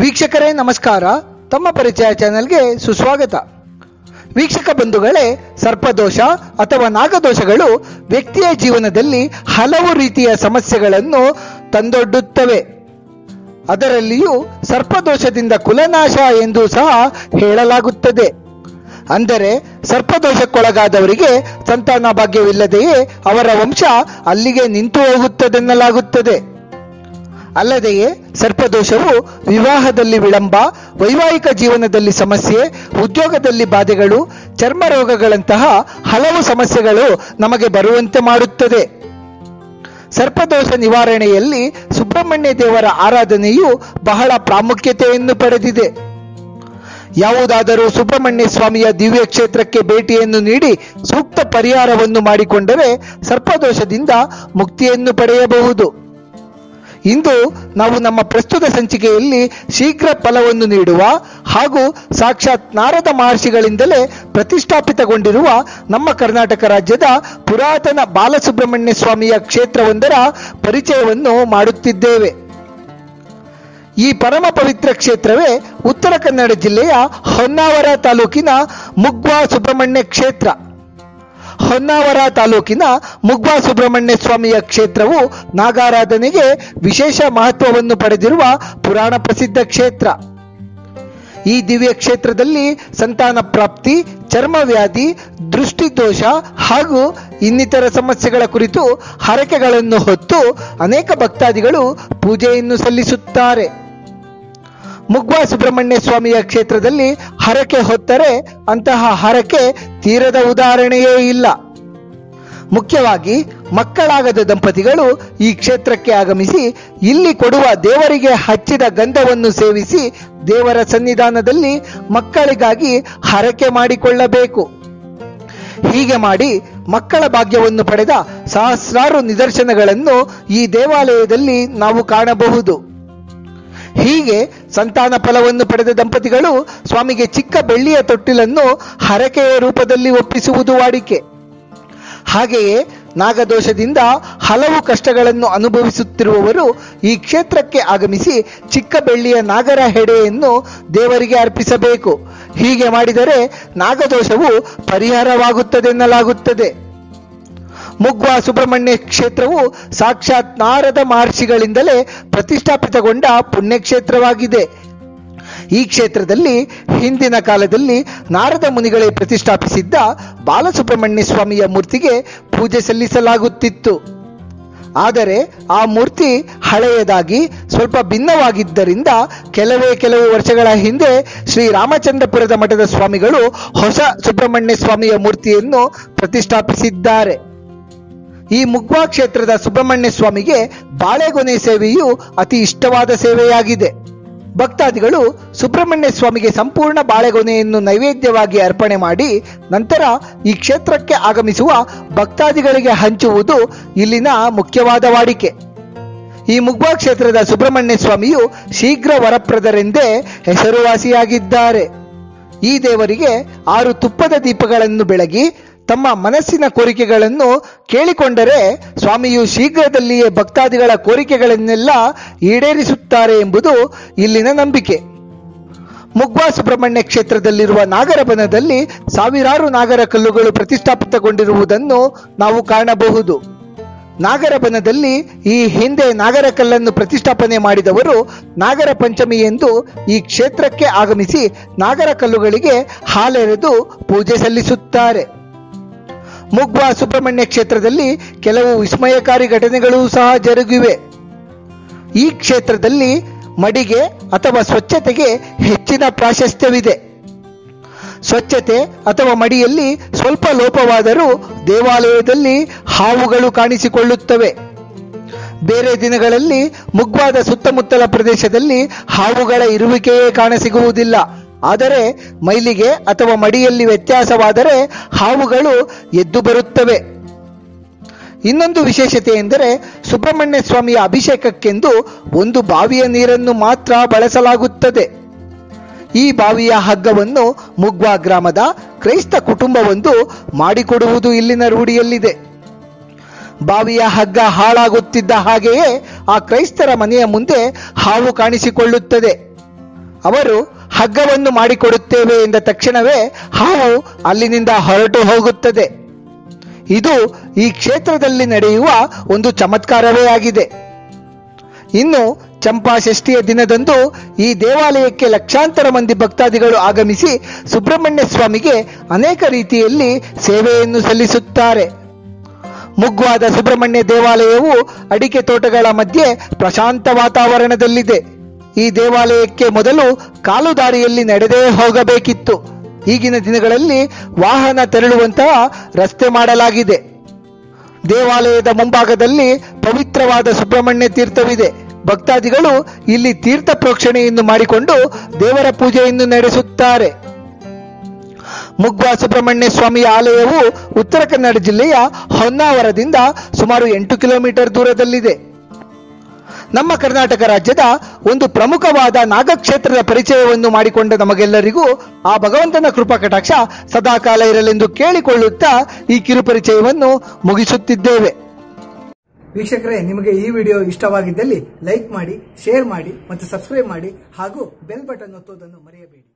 ವೀಕ್ಷಕರೇ ನಮಸ್ಕಾರ ತಮ್ಮ ಪರಿಚಯ ಚಾನೆಲ್ಗೆ ಸುಸ್ವಾಗತ ವೀಕ್ಷಕ ಬಂಧುಗಳೇ ಸರ್ಪದೋಷ ಅಥವಾ ನಾಗದೋಷಗಳು ವ್ಯಕ್ತಿಯ ಜೀವನದಲ್ಲಿ ಹಲವು ರೀತಿಯ ಸಮಸ್ಯೆಗಳನ್ನು ತಂದೊಡ್ಡುತ್ತವೆ ಅದರಲ್ಲಿಯೂ ಸರ್ಪದೋಷದಿಂದ ಕುಲನಾಶ ಎಂದು ಸಹ ಹೇಳಲಾಗುತ್ತದೆ ಅಂದರೆ ಸರ್ಪದೋಷಕ್ಕೊಳಗಾದವರಿಗೆ ಸಂತಾನ ಭಾಗ್ಯವಿಲ್ಲದೆಯೇ ಅವರ ವಂಶ ಅಲ್ಲಿಗೆ ನಿಂತು ಹೋಗುತ್ತದೆನ್ನಲಾಗುತ್ತದೆ ಅಲ್ಲದೆಯೇ ಸರ್ಪದೋಷವು ವಿವಾಹದಲ್ಲಿ ವಿಳಂಬ ವೈವಾಹಿಕ ಜೀವನದಲ್ಲಿ ಸಮಸ್ಯೆ ಉದ್ಯೋಗದಲ್ಲಿ ಬಾಧೆಗಳು ಚರ್ಮ ರೋಗಗಳಂತಹ ಹಲವು ಸಮಸ್ಯೆಗಳು ನಮಗೆ ಬರುವಂತೆ ಮಾಡುತ್ತದೆ ಸರ್ಪದೋಷ ನಿವಾರಣೆಯಲ್ಲಿ ಸುಬ್ರಹ್ಮಣ್ಯ ದೇವರ ಆರಾಧನೆಯು ಬಹಳ ಪ್ರಾಮುಖ್ಯತೆಯನ್ನು ಪಡೆದಿದೆ ಯಾವುದಾದರೂ ಸುಬ್ರಹ್ಮಣ್ಯ ಸ್ವಾಮಿಯ ದಿವ್ಯ ಕ್ಷೇತ್ರಕ್ಕೆ ಭೇಟಿಯನ್ನು ನೀಡಿ ಸೂಕ್ತ ಪರಿಹಾರವನ್ನು ಮಾಡಿಕೊಂಡರೆ ಸರ್ಪದೋಷದಿಂದ ಮುಕ್ತಿಯನ್ನು ಪಡೆಯಬಹುದು ಇಂದು ನಾವು ನಮ್ಮ ಪ್ರಸ್ತುತ ಸಂಚಿಕೆಯಲ್ಲಿ ಶೀಘ್ರ ಫಲವನ್ನು ನೀಡುವ ಹಾಗೂ ಸಾಕ್ಷಾತ್ ನಾರದ ಮಹರ್ಷಿಗಳಿಂದಲೇ ಪ್ರತಿಷ್ಠಾಪಿತಗೊಂಡಿರುವ ನಮ್ಮ ಕರ್ನಾಟಕ ರಾಜ್ಯದ ಪುರಾತನ ಬಾಲಸುಬ್ರಹ್ಮಣ್ಯ ಸ್ವಾಮಿಯ ಕ್ಷೇತ್ರವೊಂದರ ಪರಿಚಯವನ್ನು ಮಾಡುತ್ತಿದ್ದೇವೆ ಈ ಪರಮ ಪವಿತ್ರ ಕ್ಷೇತ್ರವೇ ಉತ್ತರ ಕನ್ನಡ ಜಿಲ್ಲೆಯ ಹೊನ್ನಾವರ ತಾಲೂಕಿನ ಮುಗ್ವಾ ಸುಬ್ರಹ್ಮಣ್ಯ ಕ್ಷೇತ್ರ ಹೊನ್ನಾವರ ತಾಲೂಕಿನ ಮುಗ್ವಾ ಸುಬ್ರಹ್ಮಣ್ಯ ಸ್ವಾಮಿಯ ಕ್ಷೇತ್ರವು ನಾಗಾರಾಧನೆಗೆ ವಿಶೇಷ ಮಹತ್ವವನ್ನು ಪಡೆದಿರುವ ಪುರಾಣ ಪ್ರಸಿದ್ಧ ಕ್ಷೇತ್ರ ಈ ದಿವ್ಯ ಕ್ಷೇತ್ರದಲ್ಲಿ ಸಂತಾನ ಪ್ರಾಪ್ತಿ ಚರ್ಮವ್ಯಾಧಿ ದೃಷ್ಟಿದೋಷ ಹಾಗೂ ಇನ್ನಿತರ ಸಮಸ್ಯೆಗಳ ಕುರಿತು ಹರಕೆಗಳನ್ನು ಹೊತ್ತು ಅನೇಕ ಭಕ್ತಾದಿಗಳು ಪೂಜೆಯನ್ನು ಸಲ್ಲಿಸುತ್ತಾರೆ ಮುಗ್ವಾ ಸುಬ್ರಹ್ಮಣ್ಯ ಸ್ವಾಮಿಯ ಕ್ಷೇತ್ರದಲ್ಲಿ ಹರಕೆ ಹೊತ್ತರೆ ಅಂತಹ ಹರಕೆ ತೀರದ ಉದಾಹರಣೆಯೇ ಇಲ್ಲ ಮುಖ್ಯವಾಗಿ ಮಕ್ಕಳಾಗದ ದಂಪತಿಗಳು ಈ ಕ್ಷೇತ್ರಕ್ಕೆ ಆಗಮಿಸಿ ಇಲ್ಲಿ ಕೊಡುವ ದೇವರಿಗೆ ಹಚ್ಚಿದ ಗಂಧವನ್ನು ಸೇವಿಸಿ ದೇವರ ಸನ್ನಿಧಾನದಲ್ಲಿ ಮಕ್ಕಳಿಗಾಗಿ ಹರಕೆ ಮಾಡಿಕೊಳ್ಳಬೇಕು ಹೀಗೆ ಮಾಡಿ ಮಕ್ಕಳ ಭಾಗ್ಯವನ್ನು ಪಡೆದ ಸಹಸ್ರಾರು ನಿದರ್ಶನಗಳನ್ನು ಈ ದೇವಾಲಯದಲ್ಲಿ ನಾವು ಕಾಣಬಹುದು ಹೀಗೆ ಸಂತಾನ ಫಲವನ್ನು ಪಡೆದ ದಂಪತಿಗಳು ಸ್ವಾಮಿಗೆ ಚಿಕ್ಕ ಬೆಳ್ಳಿಯ ತೊಟ್ಟಿಲನ್ನು ಹರಕೆಯ ರೂಪದಲ್ಲಿ ಒಪ್ಪಿಸುವುದು ವಾಡಿಕೆ ಹಾಗೆಯೇ ನಾಗದೋಷದಿಂದ ಹಲವು ಕಷ್ಟಗಳನ್ನು ಅನುಭವಿಸುತ್ತಿರುವವರು ಈ ಕ್ಷೇತ್ರಕ್ಕೆ ಆಗಮಿಸಿ ಚಿಕ್ಕ ಬೆಳ್ಳಿಯ ನಾಗರ ಹೆಡೆಯನ್ನು ದೇವರಿಗೆ ಅರ್ಪಿಸಬೇಕು ಹೀಗೆ ಮಾಡಿದರೆ ನಾಗದೋಷವು ಪರಿಹಾರವಾಗುತ್ತದೆನ್ನಲಾಗುತ್ತದೆ ಮುಗ್ವಾ ಸುಬ್ರಹ್ಮಣ್ಯ ಕ್ಷೇತ್ರವು ಸಾಕ್ಷಾತ್ ನಾರದ ಮಹರ್ಷಿಗಳಿಂದಲೇ ಪ್ರತಿಷ್ಠಾಪಿತಗೊಂಡ ಪುಣ್ಯಕ್ಷೇತ್ರವಾಗಿದೆ ಈ ಕ್ಷೇತ್ರದಲ್ಲಿ ಹಿಂದಿನ ಕಾಲದಲ್ಲಿ ನಾರದ ಮುನಿಗಳೇ ಪ್ರತಿಷ್ಠಾಪಿಸಿದ್ದ ಬಾಲಸುಬ್ರಹ್ಮಣ್ಯ ಸ್ವಾಮಿಯ ಮೂರ್ತಿಗೆ ಪೂಜೆ ಸಲ್ಲಿಸಲಾಗುತ್ತಿತ್ತು ಆದರೆ ಆ ಮೂರ್ತಿ ಹಳೆಯದಾಗಿ ಸ್ವಲ್ಪ ಭಿನ್ನವಾಗಿದ್ದರಿಂದ ಕೆಲವೇ ಕೆಲವು ವರ್ಷಗಳ ಹಿಂದೆ ಶ್ರೀ ರಾಮಚಂದ್ರಪುರದ ಮಠದ ಸ್ವಾಮಿಗಳು ಹೊಸ ಸುಬ್ರಹ್ಮಣ್ಯ ಸ್ವಾಮಿಯ ಮೂರ್ತಿಯನ್ನು ಪ್ರತಿಷ್ಠಾಪಿಸಿದ್ದಾರೆ ಈ ಮುಗ್ವಾ ಕ್ಷೇತ್ರದ ಸುಬ್ರಹ್ಮಣ್ಯ ಸ್ವಾಮಿಗೆ ಬಾಳೆಗೊನೆ ಸೇವೆಯು ಅತಿ ಇಷ್ಟವಾದ ಸೇವೆಯಾಗಿದೆ ಭಕ್ತಾದಿಗಳು ಸುಬ್ರಹ್ಮಣ್ಯ ಸ್ವಾಮಿಗೆ ಸಂಪೂರ್ಣ ಬಾಳೆಗೊನೆಯನ್ನು ನೈವೇದ್ಯವಾಗಿ ಅರ್ಪಣೆ ಮಾಡಿ ನಂತರ ಈ ಕ್ಷೇತ್ರಕ್ಕೆ ಆಗಮಿಸುವ ಭಕ್ತಾದಿಗಳಿಗೆ ಹಂಚುವುದು ಇಲ್ಲಿನ ಮುಖ್ಯವಾದ ವಾಡಿಕೆ ಈ ಮುಗ್ವಾ ಕ್ಷೇತ್ರದ ಸುಬ್ರಹ್ಮಣ್ಯ ಸ್ವಾಮಿಯು ಶೀಘ್ರ ವರಪ್ರದರೆಂದೇ ಹೆಸರುವಾಸಿಯಾಗಿದ್ದಾರೆ ಈ ದೇವರಿಗೆ ಆರು ತುಪ್ಪದ ದೀಪಗಳನ್ನು ಬೆಳಗಿ ತಮ್ಮ ಮನಸ್ಸಿನ ಕೋರಿಕೆಗಳನ್ನು ಕೇಳಿಕೊಂಡರೆ ಸ್ವಾಮಿಯು ಶೀಘ್ರದಲ್ಲಿಯೇ ಭಕ್ತಾದಿಗಳ ಕೋರಿಕೆಗಳನ್ನೆಲ್ಲ ಈಡೇರಿಸುತ್ತಾರೆ ಎಂಬುದು ಇಲ್ಲಿನ ನಂಬಿಕೆ ಮುಗ್ವಾ ಸುಬ್ರಹ್ಮಣ್ಯ ಕ್ಷೇತ್ರದಲ್ಲಿರುವ ನಾಗರಬನದಲ್ಲಿ ಸಾವಿರಾರು ನಾಗರ ಕಲ್ಲುಗಳು ಪ್ರತಿಷ್ಠಾಪಿತಗೊಂಡಿರುವುದನ್ನು ನಾವು ಕಾಣಬಹುದು ನಾಗರಬನದಲ್ಲಿ ಈ ಹಿಂದೆ ನಾಗರ ಕಲ್ಲನ್ನು ಪ್ರತಿಷ್ಠಾಪನೆ ಮಾಡಿದವರು ನಾಗರ ಪಂಚಮಿ ಎಂದು ಈ ಕ್ಷೇತ್ರಕ್ಕೆ ಆಗಮಿಸಿ ನಾಗರ ಕಲ್ಲುಗಳಿಗೆ ಹಾಲೆರೆದು ಪೂಜೆ ಸಲ್ಲಿಸುತ್ತಾರೆ ಮುಗ್ವಾ ಸುಬ್ರಹ್ಮಣ್ಯ ಕ್ಷೇತ್ರದಲ್ಲಿ ಕೆಲವು ವಿಸ್ಮಯಕಾರಿ ಘಟನೆಗಳು ಸಹ ಜರುಗಿವೆ ಈ ಕ್ಷೇತ್ರದಲ್ಲಿ ಮಡಿಗೆ ಅಥವಾ ಸ್ವಚ್ಛತೆಗೆ ಹೆಚ್ಚಿನ ಪ್ರಾಶಸ್ತ್ಯವಿದೆ ಸ್ವಚ್ಛತೆ ಅಥವಾ ಮಡಿಯಲ್ಲಿ ಸ್ವಲ್ಪ ಲೋಪವಾದರೂ ದೇವಾಲಯದಲ್ಲಿ ಹಾವುಗಳು ಕಾಣಿಸಿಕೊಳ್ಳುತ್ತವೆ ಬೇರೆ ದಿನಗಳಲ್ಲಿ ಮುಗ್ವಾದ ಸುತ್ತಮುತ್ತಲ ಪ್ರದೇಶದಲ್ಲಿ ಹಾವುಗಳ ಇರುವಿಕೆಯೇ ಕಾಣಸಿಗುವುದಿಲ್ಲ ಆದರೆ ಮೈಲಿಗೆ ಅಥವಾ ಮಡಿಯಲ್ಲಿ ವ್ಯತ್ಯಾಸವಾದರೆ ಹಾವುಗಳು ಎದ್ದು ಬರುತ್ತವೆ ಇನ್ನೊಂದು ವಿಶೇಷತೆ ಎಂದರೆ ಸುಬ್ರಹ್ಮಣ್ಯ ಸ್ವಾಮಿಯ ಅಭಿಷೇಕಕ್ಕೆಂದು ಒಂದು ಬಾವಿಯ ನೀರನ್ನು ಮಾತ್ರ ಬಳಸಲಾಗುತ್ತದೆ ಈ ಬಾವಿಯ ಹಗ್ಗವನ್ನು ಮುಗ್ವಾ ಗ್ರಾಮದ ಕ್ರೈಸ್ತ ಕುಟುಂಬವೊಂದು ಮಾಡಿಕೊಡುವುದು ಇಲ್ಲಿನ ರೂಢಿಯಲ್ಲಿದೆ ಬಾವಿಯ ಹಗ್ಗ ಹಾಳಾಗುತ್ತಿದ್ದ ಹಾಗೆಯೇ ಆ ಕ್ರೈಸ್ತರ ಮನೆಯ ಮುಂದೆ ಹಾವು ಕಾಣಿಸಿಕೊಳ್ಳುತ್ತದೆ ಅವರು ಹಗ್ಗವನ್ನು ಮಾಡಿಕೊಡುತ್ತೇವೆ ಎಂದ ತಕ್ಷಣವೇ ಹಾವು ಅಲ್ಲಿನಿಂದ ಹೊರಟು ಹೋಗುತ್ತದೆ ಇದು ಈ ಕ್ಷೇತ್ರದಲ್ಲಿ ನಡೆಯುವ ಒಂದು ಚಮತ್ಕಾರವೇ ಆಗಿದೆ ಇನ್ನು ಚಂಪಾ ಷಷ್ಠಿಯ ದಿನದಂದು ಈ ದೇವಾಲಯಕ್ಕೆ ಲಕ್ಷಾಂತರ ಮಂದಿ ಭಕ್ತಾದಿಗಳು ಆಗಮಿಸಿ ಸುಬ್ರಹ್ಮಣ್ಯ ಸ್ವಾಮಿಗೆ ಅನೇಕ ರೀತಿಯಲ್ಲಿ ಸೇವೆಯನ್ನು ಸಲ್ಲಿಸುತ್ತಾರೆ ಮುಗ್ವಾದ ಸುಬ್ರಹ್ಮಣ್ಯ ದೇವಾಲಯವು ಅಡಿಕೆ ತೋಟಗಳ ಮಧ್ಯೆ ಪ್ರಶಾಂತ ವಾತಾವರಣದಲ್ಲಿದೆ ಈ ದೇವಾಲಯಕ್ಕೆ ಮೊದಲು ಕಾಲುದಾರಿಯಲ್ಲಿ ನಡೆದೇ ಹೋಗಬೇಕಿತ್ತು ಈಗಿನ ದಿನಗಳಲ್ಲಿ ವಾಹನ ತೆರಳುವಂತಹ ರಸ್ತೆ ಮಾಡಲಾಗಿದೆ ದೇವಾಲಯದ ಮುಂಭಾಗದಲ್ಲಿ ಪವಿತ್ರವಾದ ಸುಬ್ರಹ್ಮಣ್ಯ ತೀರ್ಥವಿದೆ ಭಕ್ತಾದಿಗಳು ಇಲ್ಲಿ ತೀರ್ಥ ಪ್ರೋಕ್ಷಣೆಯನ್ನು ಮಾಡಿಕೊಂಡು ದೇವರ ಪೂಜೆಯನ್ನು ನಡೆಸುತ್ತಾರೆ ಮುಗ್ವಾ ಸುಬ್ರಹ್ಮಣ್ಯ ಸ್ವಾಮಿಯ ಆಲಯವು ಉತ್ತರ ಕನ್ನಡ ಜಿಲ್ಲೆಯ ಹೊನ್ನಾವರದಿಂದ ಸುಮಾರು ಎಂಟು ಕಿಲೋಮೀಟರ್ ದೂರದಲ್ಲಿದೆ ನಮ್ಮ ಕರ್ನಾಟಕ ರಾಜ್ಯದ ಒಂದು ಪ್ರಮುಖವಾದ ನಾಗಕ್ಷೇತ್ರದ ಪರಿಚಯವನ್ನು ಮಾಡಿಕೊಂಡ ನಮಗೆಲ್ಲರಿಗೂ ಆ ಭಗವಂತನ ಕೃಪಾ ಕಟಾಕ್ಷ ಸದಾಕಾಲ ಇರಲೆಂದು ಕೇಳಿಕೊಳ್ಳುತ್ತಾ ಈ ಕಿರುಪರಿಚಯವನ್ನು ಮುಗಿಸುತ್ತಿದ್ದೇವೆ ವೀಕ್ಷಕರೇ ನಿಮಗೆ ಈ ವಿಡಿಯೋ ಇಷ್ಟವಾಗಿದ್ದಲ್ಲಿ ಲೈಕ್ ಮಾಡಿ ಶೇರ್ ಮಾಡಿ ಮತ್ತು ಸಬ್ಸ್ಕ್ರೈಬ್ ಮಾಡಿ ಹಾಗೂ ಬೆಲ್ ಬಟನ್ ಒತ್ತುವುದನ್ನು ಮರೆಯಬೇಡಿ